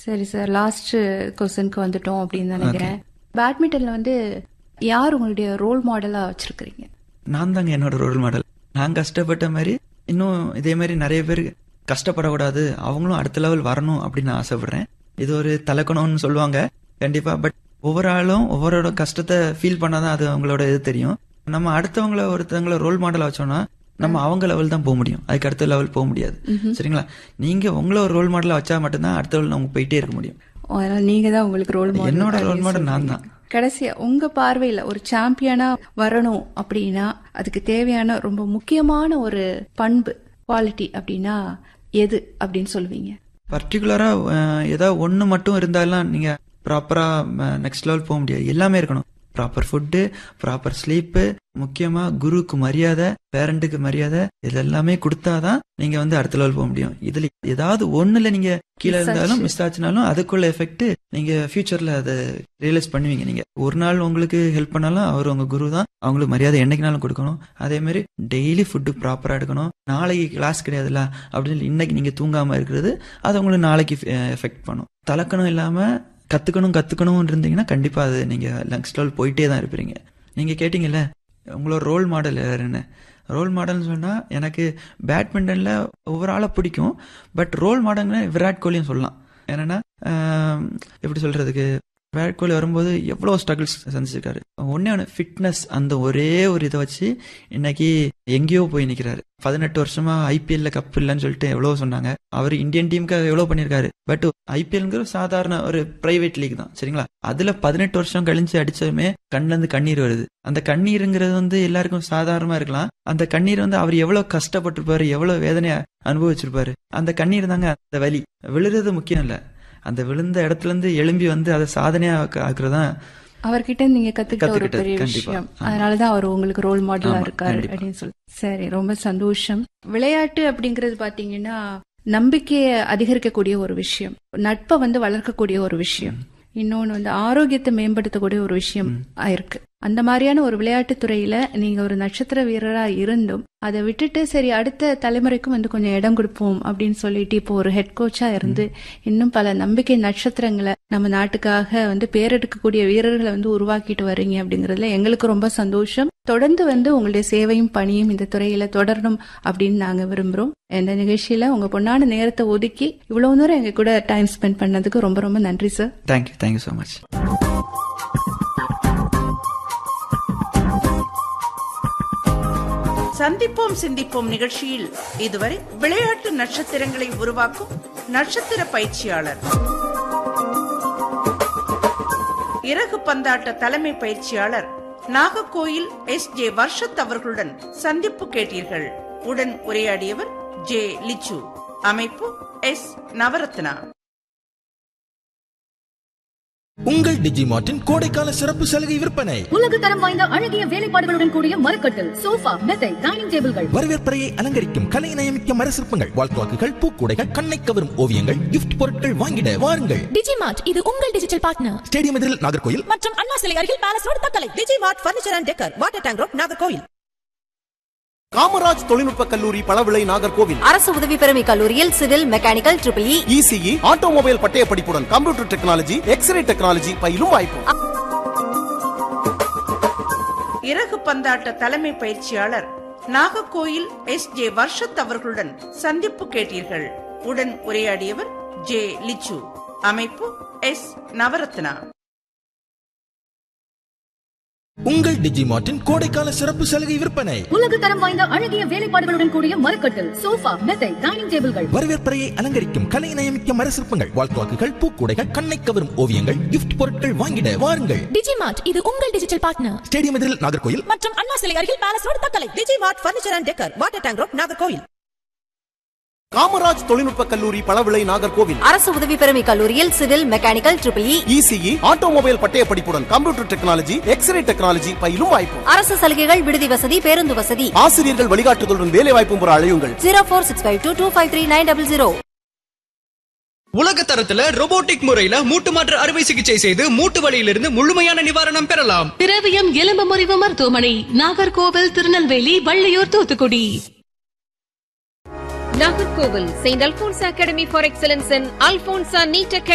சரி sir last கொஸ்டினுக்கு வந்துட்டோம் அப்படின்னு நினைக்கிறேன் பேட்மிண்டன்ல வந்து யார் உங்களுடைய ரோல் மாடலா வச்சிருக்கிறீங்க நான் தாங்க என்னோட ரோல் மாடல் நான் கஷ்டப்பட்ட மாதிரி இன்னும் இதே மாதிரி நிறைய பேர் கஷ்டப்படக்கூடாது அவங்களும் அடுத்த லெவல் வரணும் அப்படின்னு நான் ஆசைப்படுறேன் இது ஒரு தலைக்கணும்னு சொல்லுவாங்க கண்டிப்பா பட் ஒவ்வொரு ஆளும் ஒவ்வொருட கஷ்டத்தை ஃபீல் பண்ணாதான் அது அவங்களோட இது தெரியும் நம்ம அடுத்தவங்கள ஒருத்தவங்கள ரோல் மாடலா வச்சோம்னா நம்ம அவங்க லெவல் தான் போக முடியும் அதுக்கு அடுத்த லெவல் போக முடியாது சரிங்களா நீங்க உங்களை ஒரு ரோல் மாடலா வச்சா மட்டும்தான் அடுத்த லெவல் நம்ம போயிட்டே இருக்க முடியும் அதனால நீங்க தான் உங்களுக்கு ரோல் மாடல் என்னோட ரோல் மாடல் நான் தான் கடைசியா உங்க பார்வையில ஒரு சாம்பியனா வரணும் அப்படின்னா அதுக்கு தேவையான ரொம்ப முக்கியமான ஒரு பண்பு குவாலிட்டி அப்படின்னா எது அப்படின்னு சொல்லுவீங்க பர்டிகுலரா ஏதாவது ஒண்ணு மட்டும் இருந்தாலும் நீங்க ப்ராப்பரா நெக்ஸ்ட் லெவல் போக முடியாது எல்லாமே இருக்கணும் ப்ராப்பர் ஃபுட்டு ப்ராப்பர் ஸ்லீப்பு முக்கியமா குருவுக்கு மரியாதை பேரண்ட்டுக்கு மரியாதை இது எல்லாமே கொடுத்தாதான் நீங்க வந்து அடுத்த லெவல் போக முடியும் இதுல ஏதாவது ஒண்ணுல நீங்க கீழே இருந்தாலும் மிஸ் ஆச்சுனாலும் அதுக்குள்ள எஃபெக்ட் நீங்க ஃபியூச்சர்ல அதை ரியலைஸ் பண்ணுவீங்க நீங்க ஒரு நாள் உங்களுக்கு ஹெல்ப் பண்ணாலும் அவர் உங்க குரு தான் அவங்களுக்கு மரியாதை என்னைக்குனாலும் கொடுக்கணும் அதே மாதிரி டெய்லி ஃபுட்டு ப்ராப்பரா எடுக்கணும் நாளைக்கு கிளாஸ் கிடையாதுல்ல அப்படின்னு இன்னைக்கு நீங்க தூங்காம இருக்கிறது அது உங்களுக்கு நாளைக்கு எஃபெக்ட் பண்ணும் தலக்கணும் இல்லாம கத்துக்கணும் கத்துக்கணும் இருந்தீங்கன்னா கண்டிப்பா அது நீங்க நெக்ஸ்ட் லெவல் போயிட்டே தான் இருப்பீங்க நீங்க கேட்டீங்கல்ல உங்களோட ரோல் மாடல் யாருன்னு ரோல் மாடல்னு சொன்னா எனக்கு பேட்மிண்டன்ல ஒவ்வொரு ஆளை பிடிக்கும் பட் ரோல் மாடல்னா விராட் கோலியும் சொல்லலாம் என்னன்னா எப்படி சொல்றதுக்கு விராட் கோலி வரும்போது எவ்வளவு ஸ்ட்ரகிள்ஸ் சந்திச்சிருக்காரு ஒன்னே ஒன்று ஃபிட்னஸ் அந்த ஒரே ஒரு இதை வச்சு இன்னைக்கு எங்கேயோ போய் நிக்கிறாரு பதினெட்டு வருஷமா ஐபிஎல்ல கப் இல்லைன்னு சொல்லிட்டு எவ்வளவு சொன்னாங்க அவர் இந்தியன் டீமுக்காக எவ்வளவு பண்ணிருக்காரு பட் ஐபிஎல்ங்கிற சாதாரண ஒரு பிரைவேட் லீக் தான் சரிங்களா அதுல பதினெட்டு வருஷம் கழிஞ்சு அடிச்சதுமே கண்ணுல இருந்து கண்ணீர் வருது அந்த கண்ணீருங்கிறது வந்து எல்லாருக்கும் சாதாரணமா இருக்கலாம் அந்த கண்ணீர் வந்து அவர் எவ்வளவு கஷ்டப்பட்டிருப்பாரு எவ்வளவு வேதனையா அனுபவிச்சிருப்பாரு அந்த கண்ணீர் தாங்க அந்த வலி விழுறது முக்கியம் இல்ல அந்த விழுந்த இடத்துல இருந்து எழும்பி வந்து அதை சாதனையா ஆக்குறதா அவர்கிட்ட நீங்க கத்துக்கிட்ட ஒரு பெரிய விஷயம் அதனாலதான் அவர் உங்களுக்கு ரோல் மாடலா இருக்காரு அப்படின்னு சொல்லி சரி ரொம்ப சந்தோஷம் விளையாட்டு அப்படிங்கறது பாத்தீங்கன்னா நம்பிக்கையை அதிகரிக்கக்கூடிய ஒரு விஷயம் நட்பை வந்து வளர்க்கக்கூடிய ஒரு விஷயம் இன்னொன்னு வந்து ஆரோக்கியத்தை மேம்படுத்தக்கூடிய ஒரு விஷயம் இருக்கு அந்த மாதிரியான ஒரு விளையாட்டு துறையில நீங்க ஒரு நட்சத்திர வீரரா இருந்தும் அதை விட்டுட்டு சரி அடுத்த தலைமுறைக்கும் வந்து கொஞ்சம் இடம் கொடுப்போம் அப்படின்னு சொல்லிட்டு இப்போ ஒரு ஹெட் கோச்சா இருந்து இன்னும் பல நம்பிக்கை நட்சத்திரங்களை நம்ம நாட்டுக்காக வந்து பேரெடுக்கக்கூடிய வீரர்களை வந்து உருவாக்கிட்டு வர்றீங்க அப்படிங்கறதுல எங்களுக்கு ரொம்ப சந்தோஷம் தொடர்ந்து வந்து உங்களுடைய சேவையும் பணியும் இந்த துறையில தொடரணும் அப்படின்னு நாங்க விரும்புறோம் இந்த நிகழ்ச்சியில உங்க பொண்ணான நேரத்தை ஒதுக்கி இவ்வளவு தூரம் எங்க கூட டைம் ஸ்பெண்ட் பண்ணதுக்கு ரொம்ப ரொம்ப நன்றி sir thank you thank you so much சந்திப்போம் சிந்திப்போம் நிகழ்ச்சியில் இதுவரை விளையாட்டு நட்சத்திரங்களை உருவாக்கும் நட்சத்திர பயிற்சியாளர் இறகு பந்தாட்ட தலைமை பயிற்சியாளர் நாகர்கோயில் எஸ் ஜே வர்ஷத் அவர்களுடன் சந்திப்பு கேட்டீர்கள் உடன் உரையாடியவர் ஜே லிச்சு அமைப்பு எஸ் நவரத்னா உங்கள் டிஜிமார்ட்டின் கோடைக்கால சிறப்பு சலுகை விற்பனை உலக தரம் வாய்ந்த அழகிய வேலைப்பாடுகளுடன் கூடிய மரக்கட்டில் சோஃபா மெத்தை டைனிங் டேபிள்கள் வரவேற்பறையை அலங்கரிக்கும் கலை நயமிக்க மர சிற்பங்கள் வால்குவாக்குகள் பூக்கூடைகள் கண்ணை கவரும் ஓவியங்கள் கிஃப்ட் பொருட்கள் வாங்கிட வாருங்கள் டிஜிமார்ட் இது உங்கள் டிஜிட்டல் பார்ட்னர் ஸ்டேடியம் எதிரில் நாகர்கோயில் மற்றும் அண்ணா சிலை அருகில் palace road Thuckalay Digimart furniture and decor water tank road Nagercoil Kamaraj தொழில்நுட்ப கல்லூரி பழவிளை நாகர்கோவில் அரசு உதவி பெறும் கல்லூரியில் civil mechanical triple E ECE automobile பட்டய படிப்புடன் கம்ப்யூட்டர் டெக்னாலஜி எக்ஸ்ரே டெக்னாலஜி பயிலும் வாய்ப்பு இறகு பந்தாட்ட தலைமை பயிற்சியாளர் நாகர்கோயில் எஸ் ஜே வர்ஷத் அவர்களுடன் சந்திப்பு கேட்டீர்கள் உடன் உரையாடியவர் ஜே லிச்சு அமைப்பு எஸ் நவரத்னா உங்கள் டிஜிமார்ட்டின் கோடைக்கால சிறப்பு சலுகை விற்பனை உலக தரம் வாய்ந்த அழகிய வேலைப்பாடுகளுடன் கூடிய மரக்கட்டில் சோஃபா மெத்தை டைனிங் டேபிள்கள் வரவேற்பறையை அலங்கரிக்கும் கலை நயமிக்க மர சிற்பங்கள் வால்குவாக்குகள் பூக்கூடைகள் கண்ணை கவரும் ஓவியங்கள் கிஃப்ட் பொருட்கள் வாங்கிட வாருங்கள் டிஜிமார்ட் இது உங்கள் டிஜிட்டல் பார்ட்னர் ஸ்டேடியம் எதிரில் நாகர்கோயில் மற்றும் அண்ணா சிலை அருகில் palace road Thuckalay Digimart furniture and decor water tank road Nagercoil Kamaraj தொழில்நுட்ப கல்லூரி பழவிளை நாகர்கோவில் அரசு உதவி பெறும் கல்லூரியில் civil mechanical triple E ECE automobile பட்டய படிப்புடன் கம்ப்யூட்டர் டெக்னாலஜி எக்ஸ்ரே டெக்னாலஜி பயிலும் வாய்ப்பு அரசு சலுகைகள் விடுதி வசதி பேருந்து வசதி ஆசிரியர்கள் வழிகாட்டுதலுடன் வேலை வாய்ப்பும் பெற அழையுங்கள் zero four six five two two five three nine double zero உலக தரத்துல robotic முறையில மூட்டு மாற்று அறுவை சிகிச்சை செய்து மூட்டு வலியிலிருந்து முழுமையான நிவாரணம் பெறலாம் திரவியம் எலும்பு முறிவு மருத்துவமனை Nagercoil Tirunelveli Valliyoor Thoothukudi Nagercoil Saint Alphonse academy for excellence in Alphonsa NEET